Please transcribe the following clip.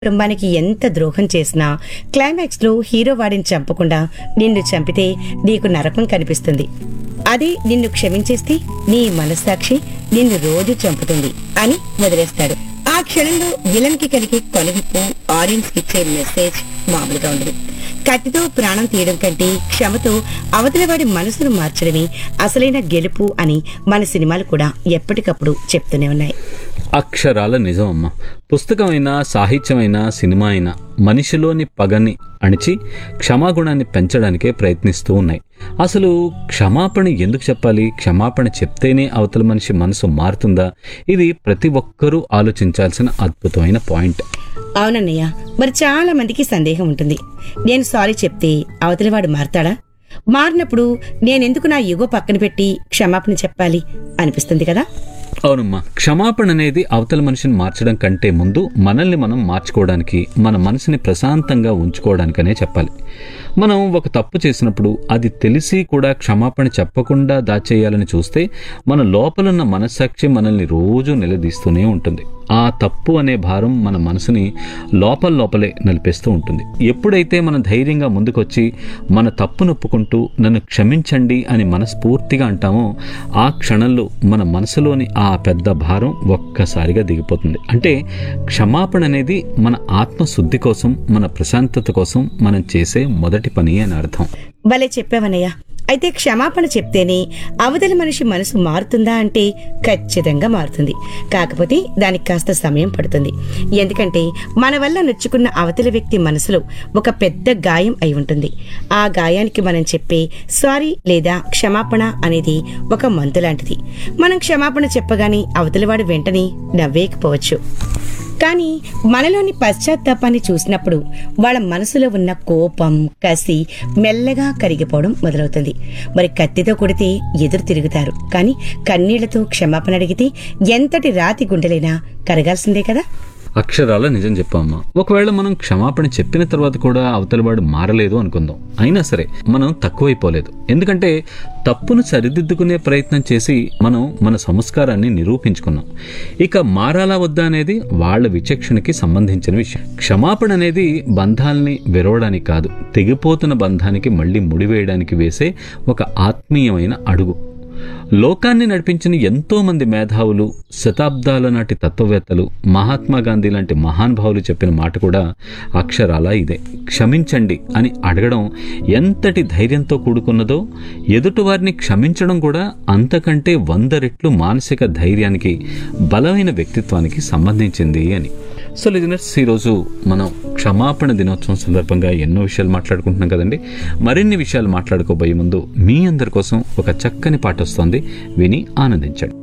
కుటుంబానికి ఎంత ద్రోహం చేసినా క్లైమాక్స్ లో హీరో వాడిని చంపకుండా నిన్ను చంపితే నీకు నరకం కనిపిస్తుంది అదే నిన్ను క్షమించేస్తే నీ మనస్సాక్షి నిన్ను రోజు చంపుతుంది అని వదిలేస్తాడు ఆ క్షణంలో విలన్ కి కలిగే కొలవిప్పు ఆడియన్స్ కి ఇచ్చే మెసేజ్ మామూలుగా ఉండదు కత్తితో ప్రాణం తీయడం కంటే క్షమతో అవతలి వాడి మనసును మార్చడమే అసలైన గెలుపు అని మన సినిమాలు కూడా ఎప్పటికప్పుడు చెప్తూనే ఉన్నాయి అక్షరాల నిజం అమ్మ పుస్తకమైనా సాహిత్యమైనా సినిమా అయినా మనిషిలోని పగని అణిచి క్షమాగుణాన్ని పెంచడానికే ప్రయత్నిస్తూ ఉన్నాయి అసలు క్షమాపణ ఎందుకు చెప్పాలి క్షమాపణ చెప్తేనే అవతల మనిషి మనసు మారుతుందా ఇది ప్రతి ఒక్కరూ ఆలోచించాల్సిన అద్భుతమైన పాయింట్ అవునన్నయ్య మరి చాలా మందికి సందేహం ఉంటుంది నేను సారీ చెప్తే అవతలివాడు మారతాడా మారినప్పుడు నేనెందుకు నా యుగో పక్కన పెట్టి క్షమాపణ చెప్పాలి అనిపిస్తుంది కదా అవునమ్మా క్షమాపణ అనేది అవతల మనిషిని మార్చడం కంటే ముందు మనల్ని మనం మార్చుకోవడానికి మన మనసుని ప్రశాంతంగా ఉంచుకోవడానికనే చెప్పాలి మనం ఒక తప్పు చేసినప్పుడు అది తెలిసి కూడా క్షమాపణ చెప్పకుండా దాచేయాలని చూస్తే మన లోపలున్న మనస్సాక్షి మనల్ని రోజు నిలదీస్తూనే ఉంటుంది ఆ తప్పు అనే భారం మన మనసుని లోపల లోపలే నలిపేస్తూ ఉంటుంది ఎప్పుడైతే మన ధైర్యంగా ముందుకొచ్చి మన తప్పు నొప్పుకుంటూ నన్ను క్షమించండి అని మనస్ఫూర్తిగా అంటామో ఆ క్షణంలో మన మనసులోని ఆ పెద్ద భారం ఒక్కసారిగా దిగిపోతుంది అంటే క్షమాపణ అనేది మన ఆత్మశుద్ధి కోసం మన ప్రశాంతత కోసం మనం చేసే మొదటి పని అని అర్థం భలే చెప్పావన్నయ్య అయితే క్షమాపణ చెప్తేనే అవతలి మనిషి మనసు మారుతుందా అంటే ఖచ్చితంగా మారుతుంది కాకపోతే దానికి కాస్త సమయం పడుతుంది ఎందుకంటే మన వల్ల నొచ్చుకున్న అవతలి వ్యక్తి మనసులో ఒక పెద్ద గాయం అయి ఉంటుంది ఆ గాయానికి మనం చెప్పే సారీ లేదా క్షమాపణ అనేది ఒక మందు లాంటిది మనం క్షమాపణ చెప్పగానే అవతలివాడు వెంటనే నవ్వేయకపోవచ్చు కానీ మనలోని పశ్చాత్తాపాన్ని చూసినప్పుడు వాళ్ళ మనసులో ఉన్న కోపం కసి మెల్లగా కరిగిపోవడం మొదలవుతుంది మరి కత్తితో కొడితే ఎదురు తిరుగుతారు కానీ కన్నీళ్లతో క్షమాపణ అడిగితే ఎంతటి రాతి గుండెలైనా కరగాల్సిందే కదా అక్షరాల నిజం చెప్పామా ఒకవేళ మనం క్షమాపణ చెప్పిన తర్వాత కూడా అవతలివాడు మారలేదు అనుకుందాం అయినా సరే మనం తక్కువైపోలేదు ఎందుకంటే తప్పును సరిదిద్దుకునే ప్రయత్నం చేసి మనం మన సంస్కారాన్ని నిరూపించుకున్నాం ఇక మారాలా వద్దా అనేది వాళ్ళ విచక్షణకి సంబంధించిన విషయం క్షమాపణ అనేది బంధాల్ని విరవడానికి కాదు తెగిపోతున్న బంధానికి మళ్ళీ ముడివేయడానికి వేసే ఒక ఆత్మీయమైన అడుగు లోకాన్ని నడిపించిన ఎంతో మంది మేధావులు శతాబ్దాల నాటి తత్వవేత్తలు మహాత్మా గాంధీ లాంటి మహానుభావులు చెప్పిన మాట కూడా అక్షరాల ఇదే క్షమించండి అని అడగడం ఎంతటి ధైర్యంతో కూడుకున్నదో ఎదుటివారిని క్షమించడం కూడా అంతకంటే వంద రెట్లు మానసిక ధైర్యానికి బలమైన వ్యక్తిత్వానికి సంబంధించింది అని సో లిజనర్స్ ఈరోజు మనం క్షమాపణ దినోత్సవం సందర్భంగా ఎన్నో విషయాలు మాట్లాడుకుంటున్నాం కదండి మరిన్ని విషయాలు మాట్లాడుకోబోయే ముందు మీ అందరి కోసం ఒక చక్కని పాట వస్తుంది విని ఆనందించండి